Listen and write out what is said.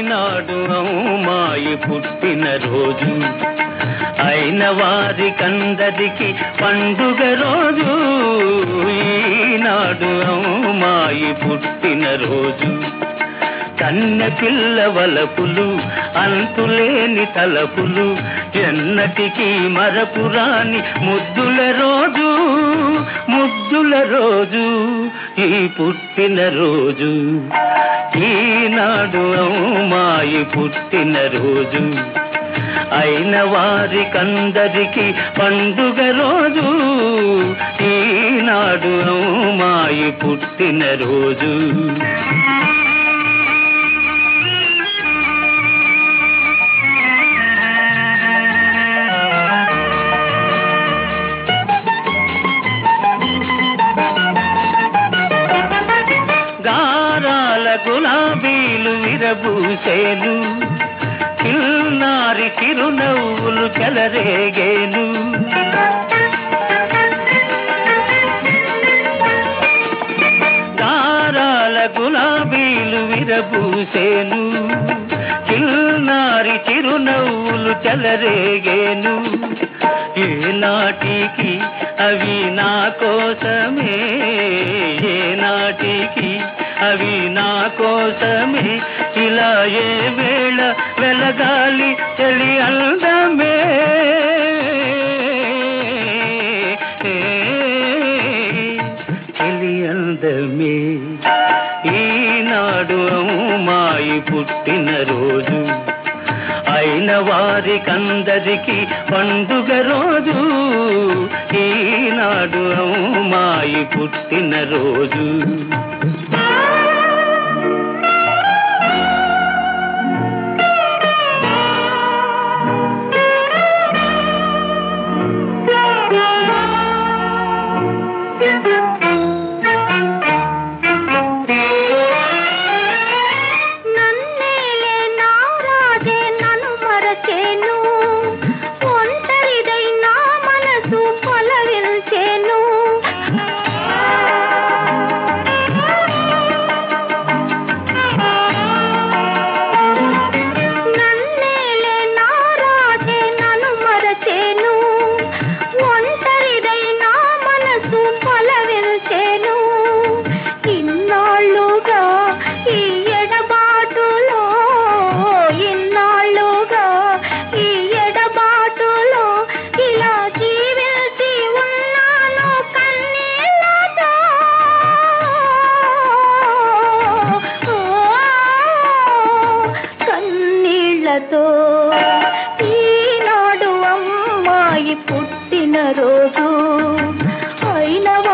ఈనాడు అమ్మాయి పుట్టిన రోజు అయిన వారికందరికి పండుగ రోజు ఈనాడు అమ్మాయి పుట్టిన రోజు కన్న పిల్ల వలపులు అంతులేని తలపులు ఎన్నటికీ మరపురాని ముద్దుల రోజు ముద్దుల రోజు ఈ పుట్టిన రోజు ఈనాడు అమ్మాయి పుట్టిన రోజు అయిన వారికందరికి పండుగ రోజు ఈనాడు అమ్మాయి పుట్టిన రోజు గారాల గులాబీలు విరబూసేను చిన్నారి చిరునవ్వులు చెలరేగేను గారాల గులాబీలు విరబూసేను చిన్నారి చిరునవ్వులు చెలరేగేను ఏనాటికి అవి నా కోసమే ఏనాటికి అవి నా కోసమే ఇలా ఏ వేళ వెలగాలి చలి అందమే చలి అందమే ఈనాడు అమ్మాయి పుట్టిన రోజు అయిన వారికందరికి పండుగ రోజు ఈనాడు అమ్మాయి పుట్టిన రోజు నన్నేలే నారాజే నన్ను మరచేను ఒంటరిదై నా మనసు పలవిల్చేను నన్నేలే నారాజే నన్ను మరచేను ఒంటరిదై నా మనసు పలవిల్చేను ఇన్నాళ్ళుగా ఈ ఎడబాటులో ఇన్నాళ్ళుగా ఈ ఎడబాటులో ఇలా జీవించి ఉన్నాను కన్నీళ్ళతో కన్నీళ్ళతో ఈనాడు అమ్మాయి పుట్టిన రోజు అయిన